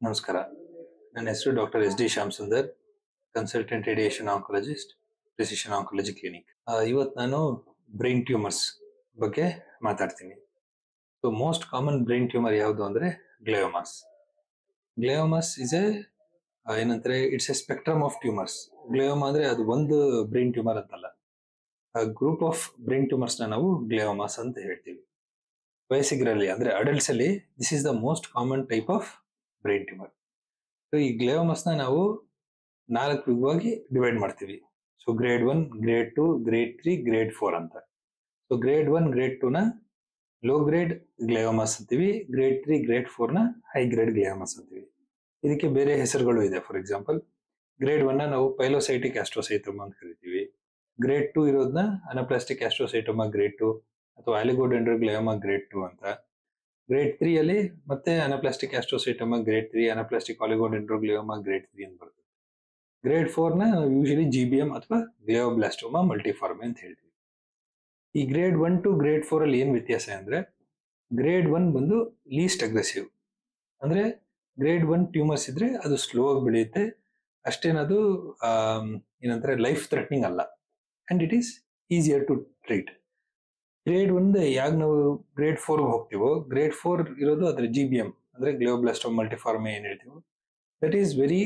ನಮಸ್ಕಾರ ನನ್ನ ಹೆಸರು doctor S D Shyam Sundar consultant radiation oncologist precision oncology clinic ಇವತ್ತು ನಾನು ಬ್ರೈನ್ ಟ್ಯೂಮರ್ಸ್ ಬಗ್ಗೆ ಮಾತಾಡ್ತೀನಿ so most common brain tumour ಯಾವುದು ಅಂದ್ರೆ ಗ್ಲೇಯೋಮಾಸ್ ಗ್ಲೇಯೋಮಾಸ್ ಇಸ್ ಎ ಏನಂತಾರೆ it's a spectrum of tumours glioma ಅಂದ್ರೆ ಅದು ಒಂದು ಬ್ರೈನ್ ಟ್ಯೂಮರ್ ಅಂತಲ್ಲ ಗ್ರೂಪ್ ಆಫ್ ಬ್ರೈನ್ ಟ್ಯೂಮರ್ಸ್ ನ ನಾವು ಗ್ಲೇಯೋಮಾಸ್ ಅಂತ ಹೇಳ್ತೀವಿ ವಯಸ್ಸಿಗರಲ್ಲಿ ಅಂದ್ರೆ ಅಡಲ್ಟ್ಸ್ ಅಲ್ಲಿ this is the most common type of brain tumour so ಈ ಗ್ಲೇಯೋಮಸ್ ನ ನಾವು ನಾಲ್ಕು ವಿಧವಾಗಿ ಡಿವೈಡ್ ಮಾಡ್ತೀವಿ so grade one grade two grade three grade four ಅಂತ so grade one grade two ನ ಲೋ ಗ್ರೇಡ್ ಗ್ಲೇಯೋಮಸ್ ಅಂತೀವಿ ಗ್ರೇಡ್ ತ್ರೀ ಗ್ರೇಡ್ ಫೋರ್ ನ ಹೈ ಗ್ರೇಡ್ ಗ್ಲೇಯೋಮಸ್ ಅಂತೀವಿ ಇದಕ್ಕೆ ಬೇರೆ ಹೆಸರುಗಳು ಇದೆ ಫಾರ್ ಎಕ್ಸಾಂಪಲ್ ಗ್ರೇಡ್ ಒನ್ ನ ನಾವು ಪೈಲೋಸೈಟಿಕ್ ಆಸ್ಟ್ರೋಸೈಟೋಮಾ ಅಂತ ಕರಿತೀವಿ ಗ್ರೇಡ್ ಟು ಇರೋದನ್ನ ಅನಪ್ಲಾಸ್ಟಿಕ್ ಆಸ್ಟ್ರೋಸೈಟೋಮಾ ಗ್ರೇಡ್ ಟು ಅಥವಾ ಆಲಿಗೋಡೆಂಡ್ರೋಗ್ಲಯೋಮಾ ಗ್ರೇಡ್ ಟು ಅಂತ ಗ್ರೇಡ್ ತ್ರೀ ಅಲ್ಲಿ ಮತ್ತೆ anaplastic astrocytoma grade three anaplastic oligodendroglioma grade three ಅಂತ ಬರ್ತದೆ ಗ್ರೇಡ್ ಫೋರ್ ನ ನಾವು ಯೂಶಲಿ ಜಿ ಬಿ ಎಂ ಅಥವಾ ಗ್ಲಿಯೋಬ್ಲಾಸ್ಟೋಮಾ ಮಲ್ಟಿಫಾರ್ಮೆ ಅಂತ ಹೇಳ್ತೀವಿ ಈ grade one two grade four ಅಲ್ಲಿ ಏನ್ ವ್ಯತ್ಯಾಸ ಅಂದ್ರೆ ಗ್ರೇಡ್ ಒನ್ ಬಂದು ಲೀಸ್ಟ್ ಅಗ್ರೆಸಿವ್ ಅಂದ್ರೆ ಗ್ರೇಡ್ ಒನ್ ಟ್ಯೂಮರ್ಸ್ ಇದ್ರೆ ಅದು ಸ್ಲೋ ಆಗಿ ಬೆಳೆಯುತ್ತೆ ಅಷ್ಟೇನದು ಆಮ್, ಏನಂತಾರೆ ಲೈಫ್ ಥ್ರೆಟ್ನಿಂಗ್ ಅಲ್ಲ and it is easier to treat grade ಒಂದ್ ಯಾವಾಗ ನಾವು ಗ್ರೇಡ್ ಫೋರ್ ಹೋಗ್ತೀವೋ ಗ್ರೇಡ್ ಫೋರ್ ಇರೋದು ಅದ್ರ ಜಿ ಬಿ ಎಂ ಅಂದ್ರೆ ಗ್ಲೋಬ್ಲಾಸ್ಟೋಮ್ ಮಲ್ಟಿಫಾರ್ಮೆ ಏನ್ ಹೇಳ್ತೀವೋ that is very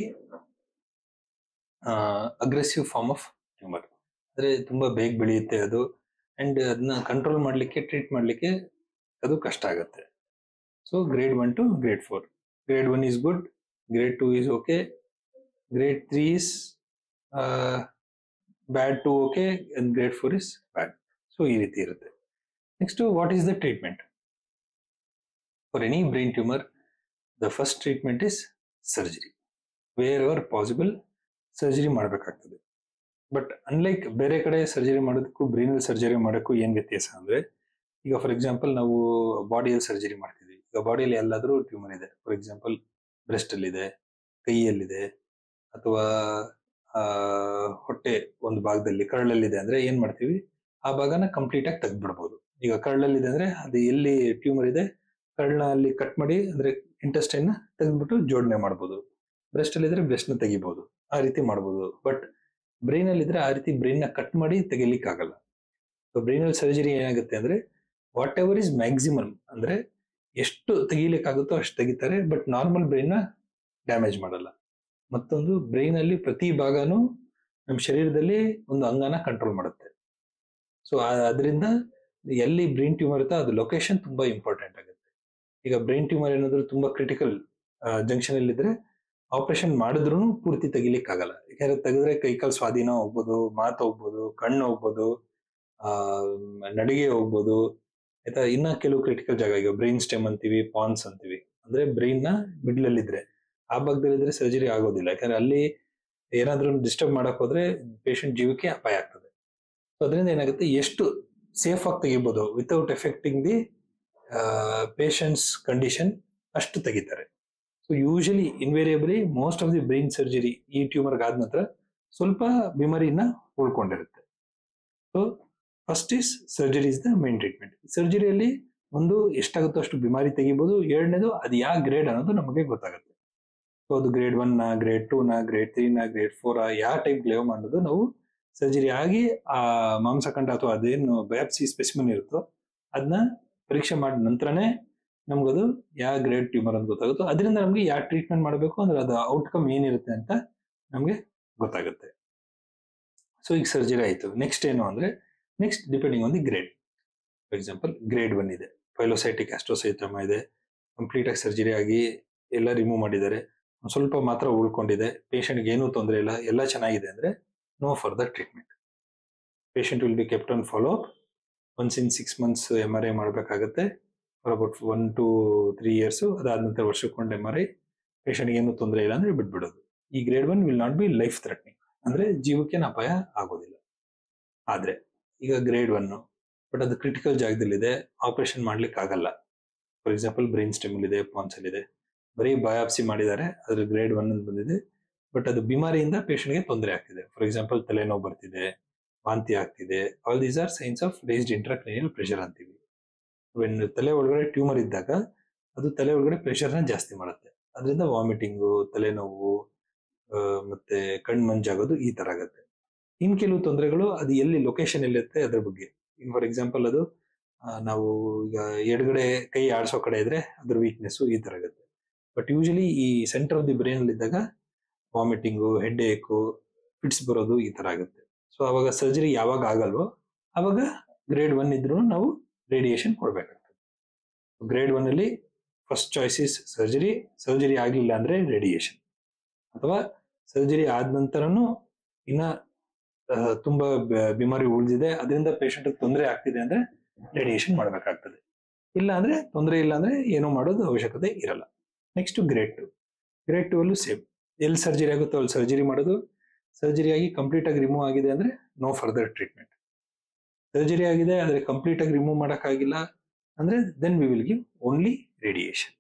aggressive form of tumour ಅಂದ್ರೆ ತುಂಬಾ ಬೇಗ ಬೆಳೆಯುತ್ತೆ ಅದು ಅಂಡ್ ಅದನ್ನ ಕಂಟ್ರೋಲ್ ಮಾಡ್ಲಿಕ್ಕೆ ಟ್ರೀಟ್ ಮಾಡ್ಲಿಕ್ಕೆ ಅದು ಕಷ್ಟ ಆಗುತ್ತೆ so grade one two grade four grade one is good grade two is okay grade three is bad to okay and grade four is bad so ಈ ರೀತಿ ಇರುತ್ತೆ next what is the treatment for any brain tumour the first treatment is surgery wherever possible surgery ಮಾಡಬೇಕಾಗ್ತದೆ but unlike ಬೇರೆ ಕಡೆ surgery ಮಾಡೋದಕ್ಕೂ ಬ್ರೈನಲ್ಲಿ surgery ಮಾಡೋಕ್ಕೂ ಏನ್ ವ್ಯತ್ಯಾಸ ಅಂದ್ರೆ ಈಗ ಫಾರ್ ಎಕ್ಸಾಂಪಲ್ ನಾವು ಬಾಡಿಯಲ್ಲಿ ಸರ್ಜರಿ ಮಾಡ್ತೀವಿ ಈಗ ಬಾಡಿಯಲ್ಲಿ ಎಲ್ಲಾದ್ರೂ ಟ್ಯೂಮರ್ ಇದೆ ಫಾರ್ ಎಕ್ಸಾಂಪಲ್ ಬ್ರೆಸ್ಟ್ ಅಲ್ಲಿದೆ ಕೈಯಲ್ಲಿದೆ ಅಥವಾ ಆ, ಹೊಟ್ಟೆ ಒಂದು ಭಾಗದಲ್ಲಿ ಕರಳಲ್ಲಿದೆ ಅಂದ್ರೆ ಏನ್ ಮಾಡ್ತೀವಿ ಆ ಭಾಗನ ಕಂಪ್ಲೀಟ್ ಆಗಿ ತೆಗ್ದ್ಬಿಡ್ಬೋದು ಈಗ ಕರಳಲ್ಲಿದೆ ಅಂದ್ರೆ ಅದು ಎಲ್ಲಿ ಟ್ಯೂಮರ್ ಇದೆ ಕರಳನ್ನ ಅಲ್ಲಿ ಕಟ್ ಮಾಡಿ ಅಂದ್ರೆ ಇಂಟೆಸ್ಟೈನ್ ನ ತೆಗೆದ್ಬಿಟ್ಟು ಜೋಡಣೆ ಮಾಡ್ಬೋದು ಬ್ರೆಸ್ಟ್ ಅಲ್ಲಿ ಇದ್ರೆ ಬ್ರೆಸ್ಟ್ ನ ತೆಗಿಬಹುದು ಆ ರೀತಿ ಮಾಡ್ಬೋದು ಬಟ್ ಬ್ರೈನ್ ಅಲ್ಲಿ ಇದ್ರೆ ಆ ರೀತಿ ಬ್ರೈನ್ ನ ಕಟ್ ಮಾಡಿ ತೆಗಿಲಿಕ್ಕೆ ಆಗಲ್ಲ ಸೊ ಬ್ರೈನ್ ಅಲ್ಲಿ ಸರ್ಜರಿ ಏನಾಗುತ್ತೆ ಅಂದ್ರೆ ವಾಟ್ ಎವರ್ ಇಸ್ ಮ್ಯಾಕ್ಸಿಮಮ್ ಅಂದ್ರೆ ಎಷ್ಟು ತೆಗಿಲಿಕ್ಕಾಗುತ್ತೋ ಅಷ್ಟು ತೆಗಿತಾರೆ ಬಟ್ ನಾರ್ಮಲ್ ಬ್ರೈನ್ ನ ಡ್ಯಾಮೇಜ್ ಮಾಡಲ್ಲ ಮತ್ತೊಂದು ಬ್ರೈನ್ ಅಲ್ಲಿ ಪ್ರತಿ ಭಾಗನೂ ನಮ್ಮ ಶರೀರದಲ್ಲಿ ಒಂದು ಅಂಗನ ಕಂಟ್ರೋಲ್ ಮಾಡುತ್ತೆ ಸೊ ಅದರಿಂದ ಎಲ್ಲಿ ಬ್ರೈನ್ ಟ್ಯೂಮರ್ ಇರುತ್ತೋ ಅದು ಲೊಕೇಶನ್ ತುಂಬಾ ಇಂಪಾರ್ಟೆಂಟ್ ಆಗುತ್ತೆ ಈಗ ಬ್ರೈನ್ ಟ್ಯೂಮರ್ ಏನಾದ್ರು ತುಂಬಾ ಕ್ರಿಟಿಕಲ್ ಜಂಕ್ಷನ್ ಅಲ್ಲಿ ಇದ್ರೆ ಆಪರೇಷನ್ ಮಾಡಿದ್ರು ಪೂರ್ತಿ ತೆಗಿಲಿಕ್ಕೆ ಆಗಲ್ಲ ಯಾಕಂದ್ರೆ ತೆಗೆದ್ರೆ ಕೈಕಾಲ್ ಸ್ವಾಧೀನ ಹೋಗ್ಬೋದು ಮಾತು ಹೋಗ್ಬೋದು ಕಣ್ಣು ಹೋಗ್ಬೋದು ಆ ನಡಿಗೆ ಹೋಗ್ಬೋದು ಆಯ್ತಾ ಇನ್ನ ಕೆಲವು ಕ್ರಿಟಿಕಲ್ ಜಾಗ ಈಗ ಬ್ರೈನ್ ಸ್ಟೆಮ್ ಅಂತೀವಿ ಪಾನ್ಸ್ ಅಂತೀವಿ ಅಂದ್ರೆ ಬ್ರೈನ್ ನ ಮಿಡ್ಲ್ ಅಲ್ಲಿ ಇದ್ರೆ ಆ ಭಾಗದಲ್ಲಿ ಇದ್ರೆ ಸರ್ಜರಿ ಆಗೋದಿಲ್ಲ ಯಾಕಂದ್ರೆ ಅಲ್ಲಿ ಏನಾದ್ರೂ ಡಿಸ್ಟರ್ಬ್ ಮಾಡಕ್ ಹೋದ್ರೆ ಪೇಷಂಟ್ ಜೀವಕ್ಕೆ ಅಪಾಯ ಆಗ್ತದೆ ಸೊ ಅದರಿಂದ ಏನಾಗುತ್ತೆ ಎಷ್ಟು ಸೇಫ್ ಆಗಿ ತೆಗಿಬಹುದು without affecting the patient's condition ಅಷ್ಟು ತೆಗಿತಾರೆ so usually invariably most of the brain surgery ಈ ಟ್ಯೂಮರ್ ಆದ ನಂತರ ಸ್ವಲ್ಪ ಬಿಮಾರಿನ ಉಳ್ಕೊಂಡಿರುತ್ತೆ so first is surgery is the main treatment ಸರ್ಜರಿಯಲ್ಲಿ ಒಂದು ಎಷ್ಟಾಗುತ್ತೋ ಅಷ್ಟು ಬಿಮಾರಿ ತೆಗಿಬಹುದು ಎರಡನೇದು ಅದು ಯಾವ ಗ್ರೇಡ್ ಅನ್ನೋದು ನಮಗೆ ಗೊತ್ತಾಗುತ್ತೆ ಸೊ ಅದು ಗ್ರೇಡ್ ಒನ್ ನ ಗ್ರೇಡ್ ಟೂ ನ ಗ್ರೇಡ್ ತ್ರೀ ನ ಗ್ರೇಡ್ ಫೋರ್ ಯಾವ ಟೈಪ್ ಗ್ಲೇವಮ್ ಅನ್ನೋದು ನಾವು ಸರ್ಜರಿ ಆಗಿ ಆ ಮಾಂಸಖಂಡ ಅಥವಾ ಅದೇನು ಬಯಾಪ್ಸಿ ಸ್ಪೆಸಿಮನ್ ಇರುತ್ತೋ ಅದನ್ನ ಪರೀಕ್ಷೆ ಮಾಡಿದ ನಂತರನೇ ನಮ್ಗದು ಯಾವ ಗ್ರೇಡ್ ಟ್ಯೂಮರ್ ಅಂತ ಗೊತ್ತಾಗುತ್ತೋ ಅದರಿಂದ ನಮ್ಗೆ ಯಾವ ಟ್ರೀಟ್ಮೆಂಟ್ ಮಾಡಬೇಕು ಅಂದ್ರೆ ಅದು ಔಟ್ಕಮ್ ಏನಿರುತ್ತೆ ಅಂತ ನಮ್ಗೆ ಗೊತ್ತಾಗುತ್ತೆ ಸೊ ಈಗ ಸರ್ಜರಿ ಆಯ್ತು ನೆಕ್ಸ್ಟ್ ಏನು ಅಂದ್ರೆ next depending on the grade for example grade one ಇದೆ ಫೈಲೋಸೈಟಿಕ್ ಆಸ್ಟ್ರೋಸೈಟಮ ಇದೆ ಕಂಪ್ಲೀಟ್ ಆಗಿ ಸರ್ಜರಿ ಆಗಿ ಎಲ್ಲ ರಿಮೂವ್ ಮಾಡಿದ್ದಾರೆ ಒಂದ್ ಸ್ವಲ್ಪ ಮಾತ್ರ ಉಳ್ಕೊಂಡಿದೆ ಪೇಷಂಟ್ಗೆ ಏನೂ ತೊಂದರೆ ಇಲ್ಲ ಎಲ್ಲ ಚೆನ್ನಾಗಿದೆ ಅಂದ್ರೆ no further treatment patient will be kept on follow up once in six months M R I ಮಾಡಬೇಕಾಗತ್ತೆ for about one two three years ಅದಾದ ನಂತರ ವರ್ಷಕ್ಕೊಂದು ಎಮ್ ಆರ್ ಐ ಪೇಷಂಟ್ಗೆ ಏನೂ ತೊಂದರೆ ಇಲ್ಲ ಅಂದ್ರೆ ಬಿಟ್ಬಿಡೋದು ಈ grade one will not be life threatening ಅಂದ್ರೆ ಜೀವಕ್ಕೇನು ಅಪಾಯ ಆಗೋದಿಲ್ಲ ಆದ್ರೆ ಈಗ ಗ್ರೇಡ್ ಒನ್ ಬಟ್ ಅದು ಕ್ರಿಟಿಕಲ್ ಜಾಗದಲ್ಲಿದೆ ಆಪರೇಷನ್ ಮಾಡ್ಲಿಕ್ಕೆ ಆಗಲ್ಲ ಫಾರ್ ಎಕ್ಸಾಂಪಲ್ ಬ್ರೈನ್ ಸ್ಟೆಮಲ್ ಇದೆ ಪಾನ್ಸಲ್ ಇದೆ ಬರೀ ಬಯಾಪ್ಸಿ ಮಾಡಿದ್ದಾರೆ ಅದ್ರ ಗ್ರೇಡ್ ಒನ್ ಅಂತ ಬಂದಿದೆ ಬಟ್ ಅದು ಬಿಮಾರಿಯಿಂದ ಪೇಷಂಟ್ಗೆ ತೊಂದರೆ ಆಗ್ತಿದೆ ಫಾರ್ ಎಕ್ಸಾಂಪಲ್ ತಲೆನೋವು ಬರ್ತಿದೆ ವಾಂತಿ ಆಗ್ತಿದೆ all these are signs of raised intracranial pressure ಅಂತೀವಿ ವೆನ್ ತಲೆ ಒಳಗಡೆ ಟ್ಯೂಮರ್ ಇದ್ದಾಗ ಅದು ತಲೆ ಒಳಗಡೆ ಪ್ರೆಷರ್ನ ಜಾಸ್ತಿ ಮಾಡುತ್ತೆ ಅದರಿಂದ ವಾಮಿಟಿಂಗು ತಲೆನೋವು ಆ, ಮತ್ತೆ ಕಣ್ ಮಂಜಾಗೋದು ಈ ತರ ಆಗುತ್ತೆ ಇನ್ ಕೆಲವು ತೊಂದರೆಗಳು ಅದು ಎಲ್ಲಿ ಲೊಕೇಶನ್ ಎಲ್ಲಿರುತ್ತೆ ಅದ್ರ ಬಗ್ಗೆ ಫಾರ್ ಎಕ್ಸಾಂಪಲ್ ಅದು ಆ, ನಾವು ಈಗ ಎಡಗಡೆ ಕೈ ಆಡ್ಸೋ ಕಡೆ ಇದ್ರೆ ಅದ್ರ ವೀಕ್ನೆಸ್ ಈ ತರ ಆಗುತ್ತೆ ಬಟ್ ಯೂಶಲಿ ಈ ಸೆಂಟರ್ ಆಫ್ ದಿ ಬ್ರೈನ್ ಅಲ್ಲಿ ಇದ್ದಾಗ ವಾಮಿಟಿಂಗು ಹೆಡ್ ಏಕು ಫಿಟ್ಸ್ ಬರೋದು ಈ ತರ ಆಗುತ್ತೆ ಸೊ ಅವಾಗ ಸರ್ಜರಿ ಯಾವಾಗ ಆಗಲ್ವೋ ಅವಾಗ ಗ್ರೇಡ್ ಒನ್ ಇದ್ರೂ ನಾವು ರೇಡಿಯೇಷನ್ ಕೊಡಬೇಕಾಗ್ತದೆ ಗ್ರೇಡ್ ಒನ್ ಅಲ್ಲಿ first choice is surgery surgery ಆಗಲಿಲ್ಲ ಅಂದ್ರೆ ರೇಡಿಯೇಷನ್ ಅಥವಾ ಸರ್ಜರಿ ಆದ ನಂತರನು ಇನ್ನ ಆ, ತುಂಬಾ ಬ- ಬಿಮಾರಿ ಉಳಿದಿದೆ ಅದರಿಂದ ಪೇಷಂಟ್ ತೊಂದರೆ ಆಗ್ತಿದೆ ಅಂದ್ರೆ ರೇಡಿಯೇಷನ್ ಮಾಡಬೇಕಾಗ್ತದೆ ಇಲ್ಲ ಅಂದ್ರೆ ತೊಂದರೆ ಇಲ್ಲ ಅಂದ್ರೆ ಏನೂ ಮಾಡೋದು ಅವಶ್ಯಕತೆ ಇರಲ್ಲ next grade two grade two ಅಲ್ಲೂ ಸೇಮ್ ಎಲ್ಲಿ ಸರ್ಜರಿ ಆಗುತ್ತೋ ಅಲ್ಲಿ ಸರ್ಜರಿ ಮಾಡೋದು ಸರ್ಜರಿ ಆಗಿ ಕಂಪ್ಲೀಟ್ ಆಗಿ ರಿಮೂವ್ ಆಗಿದೆ ಅಂದ್ರೆ ನೋ ಫರ್ದರ್ ಟ್ರೀಟ್ಮೆಂಟ್ ಸರ್ಜರಿ ಆಗಿದೆ ಆದ್ರೆ ಕಂಪ್ಲೀಟ್ ಆಗಿ ರಿಮೂವ್ ಮಾಡೋಕ್ಕಾಗಿಲ್ಲ ಅಂದ್ರೆ then we will give only radiation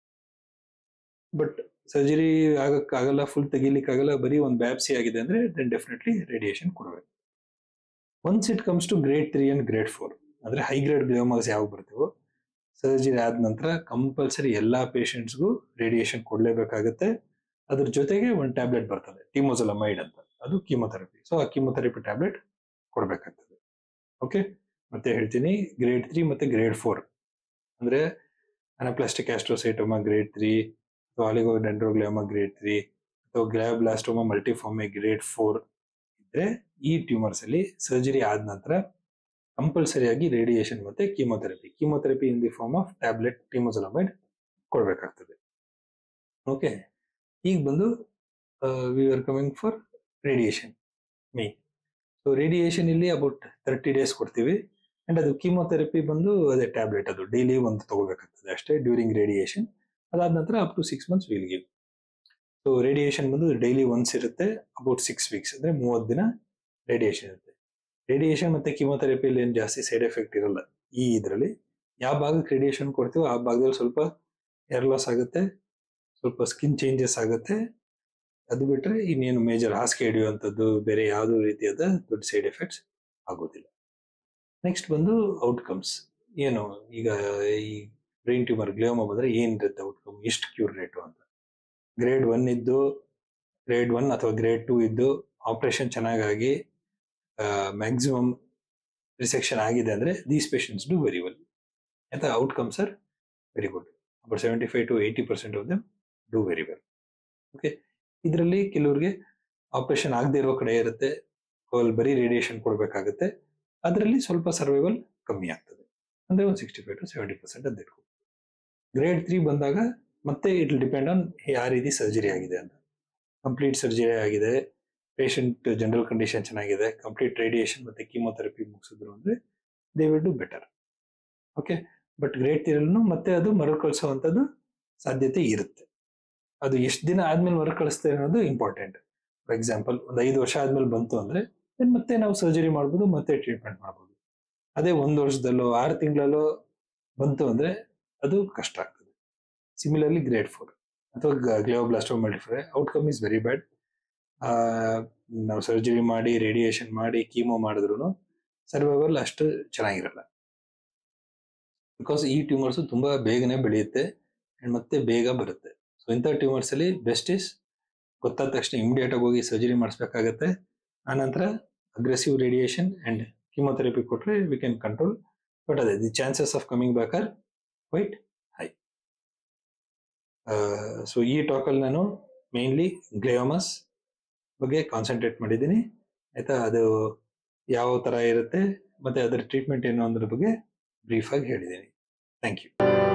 but surgery ಆಗಕ್ಕಾಗಲ್ಲ ಫುಲ್ ತೆಗಿಲಿಕ್ಕಾಗಲ್ಲ ಬರೀ ಒಂದು ಬ್ಯಾಪ್ಸಿ ಆಗಿದೆ ಅಂದ್ರೆ ದೆನ್ ಡೆಫಿನೆಟ್ಲಿ ರೇಡಿಯೇಷನ್ ಕೊಡಬೇಕು once it comes to grade three and grade four ಅಂದ್ರೆ ಹೈ ಗ್ರೇಡ್ ಗ್ಲಿಯೋಮಾಸ್ ಯಾವಾಗ ಬರ್ತೀವೋ ಸರ್ಜರಿ ಆದ ನಂತರ ಕಂಪಲ್ಸರಿ ಎಲ್ಲಾ ಪೇಷಂಟ್ಸ್ಗೂ ರೇಡಿಯೇಷನ್ ಕೊಡಲೇಬೇಕಾಗುತ್ತೆ ಅದ್ರ ಜೊತೆಗೆ ಒಂದು ಟ್ಯಾಬ್ಲೆಟ್ ಬರ್ತದೆ ಟಿಮೋಸಲಮೈಡ್ ಅಂತ ಅದು ಕೀಮೊಥೆರಪಿ ಸೊ ಆ ಕೀಮೊಥೆರಪಿ ಟ್ಯಾಬ್ಲೆಟ್ ಕೊಡಬೇಕಾಗ್ತದೆ ಓಕೆ ಮತ್ತೆ ಹೇಳ್ತೀನಿ ಗ್ರೇಡ್ ತ್ರೀ ಮತ್ತೆ ಗ್ರೇಡ್ ಫೋರ್ ಅಂದ್ರೆ ಅನಪ್ಲಾಸ್ಟಿಕ್ ಆಸ್ಟ್ರೋಸೈಟೋಮಾ ಗ್ರೇಡ್ ತ್ರೀ ಅಥವಾ ಆಲಿಗೋಡೆಂಡ್ರೋಗ್ಲಿಯೋಮಾ ಗ್ರೇಡ್ ತ್ರೀ ಅಥವಾ ಗ್ಲಾಬ್ಲಾಸ್ಟೋಮಾ ಮಲ್ಟಿಫಾರ್ಮೆ ಗ್ರೇಡ್ ಫೋರ್ ಇದ್ರೆ ಈ ಟ್ಯೂಮರ್ಸ್ ಅಲ್ಲಿ ಸರ್ಜರಿ ಆದ ನಂತರ ಕಂಪಲ್ಸರಿಯಾಗಿ ರೇಡಿಯೇಷನ್ ಮತ್ತೆ chemotherapy chemotherapy in the form of tablet temozolomide ಕೊಡಬೇಕಾಗ್ತದೆ ಓಕೆ ಈಗ ಬಂದು we are coming for radiation main so radiation ಇಲ್ಲಿ ಅಬೌಟ್ ತರ್ಟಿ ಡೇಸ್ ಕೊಡ್ತೀವಿ ಅಂಡ್ ಅದು ಕೀಮೊಥೆರಪಿ ಬಂದು ಅದೇ ಟ್ಯಾಬ್ಲೆಟ್ ಅದು ಡೈಲಿ ಒಂದು ತಗೋಬೇಕಾಗ್ತದೆ ಅಷ್ಟೇ ಡ್ಯೂರಿಂಗ್ ರೇಡಿಯೇಷನ್ ಅದಾದ ನಂತರ up to six months will give so radiation ಬಂದು ಡೈಲಿ ಒನ್ಸ್ ಇರುತ್ತೆ ಅಬೌಟ್ ಸಿಕ್ಸ್ ವೀಕ್ಸ್ ಅಂದ್ರೆ ಮೂವತ್ತು ದಿನ ರೇಡಿಯೇಷನ್ ಇರುತ್ತೆ ರೇಡಿಯೇಷನ್ ಮತ್ತೆ ಕಿಮೊಥೆರಪಿಯಲ್ಲಿ ಏನು ಜಾಸ್ತಿ ಸೈಡ್ ಎಫೆಕ್ಟ್ ಇರಲ್ಲ ಈ ಇದರಲ್ಲಿ ಯಾವ ಭಾಗಕ್ಕೆ ರೇಡಿಯೇಷನ್ ಕೊಡ್ತೀವೋ ಆ ಭಾಗದಲ್ಲಿ ಸ್ವಲ್ಪ ಏರ್ ಲಾಸ್ ಆಗುತ್ತೆ ಸ್ವಲ್ಪ ಸ್ಕಿನ್ ಚೇಂಜಸ್ ಆಗುತ್ತೆ ಅದು ಬಿಟ್ರೆ ಇನ್ನೇನು ಮೇಜರ್ ಹಾಸಿಗೆ ಹಿಡಿಯುವಂಥದ್ದು ಬೇರೆ ಯಾವುದೋ ರೀತಿಯಾದ ದೊಡ್ಡ ಸೈಡ್ ಎಫೆಕ್ಟ್ಸ್ ಆಗೋದಿಲ್ಲ ನೆಕ್ಸ್ಟ್ ಬಂದು ಔಟ್ಕಮ್ಸ್ ಏನು ಈಗ ಈ ಬ್ರೈನ್ ಟ್ಯೂಮರ್ ಗ್ಲಿಯೋಮ ಬಂದ್ರೆ ಏನಿರುತ್ತೆ ಔಟ್ಕಮ್ ಎಷ್ಟು ಕ್ಯೂರ್ ರೇಟು ಅಂತ ಗ್ರೇಡ್ ಒನ್ ಇದ್ದು ಗ್ರೇಡ್ ಒನ್ ಅಥವಾ ಗ್ರೇಡ್ ಟೂ ಇದ್ದು ಆಪರೇಷನ್ ಚೆನ್ನಾಗಾಗಿ ಮ್ಯಾಕ್ಸಿಮಮ್ ರಿಸೆಕ್ಷನ್ ಆಗಿದೆ ಅಂದ್ರೆ these patients do very well ಆಯ್ತಾ outcomes are very good about seventy five to eighty percent of them do very well okay ಇದರಲ್ಲಿ ಕೆಲವ್ರಿಗೆ ಆಪರೇಷನ್ ಆಗದೆ ಇರೋ ಕಡೆ ಇರುತ್ತೆ ಅಲ್ಲಿ ಬರೀ ರೇಡಿಯೇಷನ್ ಕೊಡಬೇಕಾಗುತ್ತೆ ಅದರಲ್ಲಿ ಸ್ವಲ್ಪ ಸರ್ವೈವಲ್ ಕಮ್ಮಿ ಆಗ್ತದೆ ಅಂದ್ರೆ ಒಂದು sixty five to seventy percent ಅಂತ ಇಟ್ಕೊ ಗ್ರೇಡ್ ತ್ರೀ ಬಂದಾಗ ಮತ್ತೆ ಇಟ್ ಡಿಪೆಂಡ್ ಆನ್ ಯಾವ ರೀತಿ ಸರ್ಜರಿ ಆಗಿದೆ ಅಂತ ಕಂಪ್ಲೀಟ್ ಸರ್ಜರಿ ಆಗಿದೆ ಪೇಷಂಟ್ ಜನರಲ್ ಕಂಡೀಷನ್ ಚೆನ್ನಾಗಿದೆ ಕಂಪ್ಲೀಟ್ ರೇಡಿಯೇಷನ್ ಮತ್ತೆ ಕೀಮೊಥೆರಪಿ ಮುಗಿಸಿದ್ರು ಅಂದ್ರೆ they will do better okay but grade ತೀರಲ್ಲೂ ಮತ್ತೆ ಅದು ಮರುಕಳಿಸುವಂಥದ್ದು ಸಾಧ್ಯತೆ ಇರುತ್ತೆ ಅದು ಎಷ್ಟು ದಿನ ಆದ್ಮೇಲೆ ಮರುಕಳಿಸ್ತೇವೆ ಅನ್ನೋದು ಇಂಪಾರ್ಟೆಂಟ್ ಫಾರ್ ಎಕ್ಸಾಂಪಲ್ ಒಂದು ಐದು ವರ್ಷ ಆದ್ಮೇಲೆ ಬಂತು ಅಂದ್ರೆ then ಮತ್ತೆ ನಾವು ಸರ್ಜರಿ ಮಾಡ್ಬೋದು ಮತ್ತೆ ಟ್ರೀಟ್ಮೆಂಟ್ ಮಾಡ್ಬೋದು ಅದೇ ಒಂದು ವರ್ಷದಲ್ಲೋ ಆರು ತಿಂಗಳಲ್ಲೋ ಬಂತು ಅಂದ್ರೆ ಅದು ಕಷ್ಟ ಆಗ್ತದೆ ಸಿಮಿಲರ್ಲಿ ಗ್ರೇಡ್ ಫೋರ್ ಅಥವಾ glioblastoma multiforme outcome is very bad ನಾವು ಸರ್ಜರಿ ಮಾಡಿ ರೇಡಿಯೇಷನ್ ಮಾಡಿ ಕೀಮೋ ಮಾಡಿದ್ರು ಸರ್ವೈವಲ್ ಅಷ್ಟು ಚೆನ್ನಾಗಿರಲ್ಲ ಬಿಕಾಸ್ ಈ ಟ್ಯೂಮರ್ಸ್ ತುಂಬಾ ಬೇಗನೆ ಬೆಳೆಯುತ್ತೆ and ಮತ್ತೆ ಬೇಗ ಬರುತ್ತೆ ಸೊ ಇಂಥ ಟ್ಯೂಮರ್ಸ್ ಅಲ್ಲಿ ಬೆಸ್ಟ್ ಇಸ್ ಗೊತ್ತಾದ ತಕ್ಷಣ ಇಮಿಡಿಯೇಟ್ ಆಗಿ ಹೋಗಿ ಸರ್ಜರಿ ಮಾಡಿಸ್ಬೇಕಾಗತ್ತೆ ಆನಂತರ ಅಗ್ರೆಸಿವ್ ರೇಡಿಯೇಷನ್ ಅಂಡ್ ಕೀಮೊಥೆರಪಿ ಕೊಟ್ರೆ ವಿ ಕ್ಯಾನ್ ಕಂಟ್ರೋಲ್ ಬಟ್ ಅದೇ the chances of coming back are quite high so ಈ ಟಾಕಲ್ಲಿ ನಾನು ಮೇನ್ಲಿ ಗ್ಲೇಯೋಮಸ್ ಬಗ್ಗೆ ಕಾನ್ಸಂಟ್ರೇಟ್ ಮಾಡಿದ್ದೀನಿ ಆಯ್ತಾ ಅದು ಯಾವ ತರ ಇರುತ್ತೆ ಮತ್ತೆ ಅದರ ಟ್ರೀಟ್ಮೆಂಟ್ ಏನು ಅನ್ನೋದ್ರ ಬಗ್ಗೆ ಬ್ರೀಫ್ ಆಗಿ ಹೇಳಿದ್ದೀನಿ ಥ್ಯಾಂಕ್ ಯು